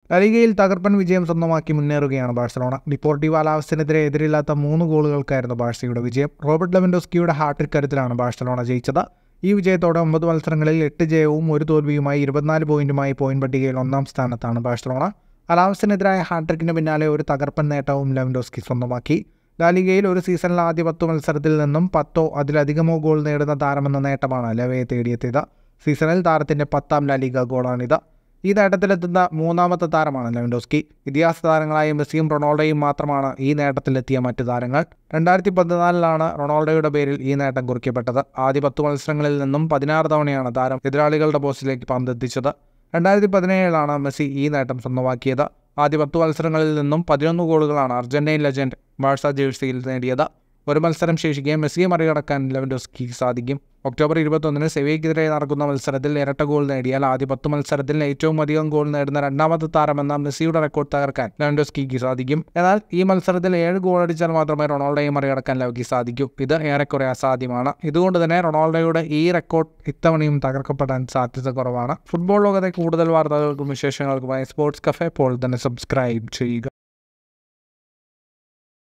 ലലിഗയിൽ തകർപ്പൻ വിജയം സ്വന്തമാക്കി മുന്നേറുകയാണ് ബാഴ്സലോണ ഡിപ്പോർട്ടീവ് അലാവസിനെതിരെ എതിരില്ലാത്ത മൂന്ന് ഗോളുകൾക്കായിരുന്നു ബാഴ്സയുടെ വിജയം റോബർട്ട് ലെവൻഡോസ്കിയുടെ ഹാട്രിക് കരുത്തിലാണ് ബാഴ്സലോണ ജയിച്ചത് ഈ വിജയത്തോടെ ഒമ്പത് മത്സരങ്ങളിൽ എട്ട് ജയവും ഒരു തോൽവിയുമായി ഇരുപത്തിനാല് പോയിന്റുമായി പോയിന്റ് പട്ടികയിൽ ഒന്നാം സ്ഥാനത്താണ് ബാഴ്സലോണ അലാവസിനെതിരായ ഹാട്രിക്കിന് പിന്നാലെ ഒരു തകർപ്പൻ നേട്ടവും ലെവൻഡോസ്കി സ്വന്തമാക്കി ലാലിഗയിൽ ഒരു സീസണിലെ ആദ്യ പത്ത് മത്സരത്തിൽ നിന്നും പത്തോ അതിലധികമോ ഗോൾ നേടുന്ന താരമെന്ന നേട്ടമാണ് ലെവയെ തേടിയെത്തിയത് സീസണിൽ താരത്തിന്റെ പത്താം ലാലിഗ ഗോളാണിത് ഈ നേട്ടത്തിലെത്തുന്ന മൂന്നാമത്തെ താരമാണ് ലെവൻഡോസ്കി ഇതിഹാസ താരങ്ങളായ മെസ്സിയും റൊണാൾഡോയും മാത്രമാണ് ഈ നേട്ടത്തിലെത്തിയ മറ്റു താരങ്ങൾ രണ്ടായിരത്തി പതിനാലിലാണ് റൊണാൾഡോയുടെ പേരിൽ ഈ നേട്ടം കുറിക്കപ്പെട്ടത് ആദ്യ പത്ത് മത്സരങ്ങളിൽ നിന്നും പതിനാറ് തവണയാണ് താരം എതിരാളികളുടെ പോസ്റ്റിലേക്ക് പന്തെത്തിച്ചത് രണ്ടായിരത്തി പതിനേഴിലാണ് മെസ്സി ഈ നേട്ടം സ്വന്തമാക്കിയത് ആദ്യ പത്ത് മത്സരങ്ങളിൽ നിന്നും പതിനൊന്ന് ഗോളുകളാണ് അർജന്റീൻ ലെജൻഡ് ബാഴ്സ ജേഴ്സിയിൽ നേടിയത് ഒരു മത്സരം ശേഷിക്കെ മെസ്സിയെ മറികടക്കാൻ ലെവൻഡോസ്കിക്ക് സാധിക്കും ഒക്ടോബർ ഇരുപത്തൊന്നിന് സെവിയയ്ക്കെതിരെ നടക്കുന്ന മത്സരത്തിൽ ഇരട്ട ഗോൾ നേടിയാൽ ആദ്യ പത്ത് മത്സരത്തിൽ ഏറ്റവും അധികം ഗോൾ നേടുന്ന രണ്ടാമത്തെ താരമെന്ന മെസ്സിയുടെ റെക്കോർഡ് തകർക്കാൻ ലെവൻഡോസ്കിക്ക് സാധിക്കും എന്നാൽ ഈ മത്സരത്തിൽ ഏഴ് ഗോൾ അടിച്ചാൽ മാത്രമേ റൊണാൾഡോയെ മറികടക്കാൻ ലെവയ്ക്ക് സാധിക്കൂ ഇത് ഏറെക്കുറെ അസാധ്യമാണ് ഇതുകൊണ്ട് തന്നെ റൊണാൾഡോയുടെ ഈ റെക്കോർഡ് ഇത്തവണയും തകർക്കപ്പെടാൻ സാധ്യത കുറവാണ് ഫുട്ബോൾ ലോകത്തെ കൂടുതൽ വാർത്തകൾക്കും വിശേഷങ്ങൾക്കുമായി സ്പോർട്സ് കഫേ ഇപ്പോൾ തന്നെ സബ്സ്ക്രൈബ് ചെയ്യുക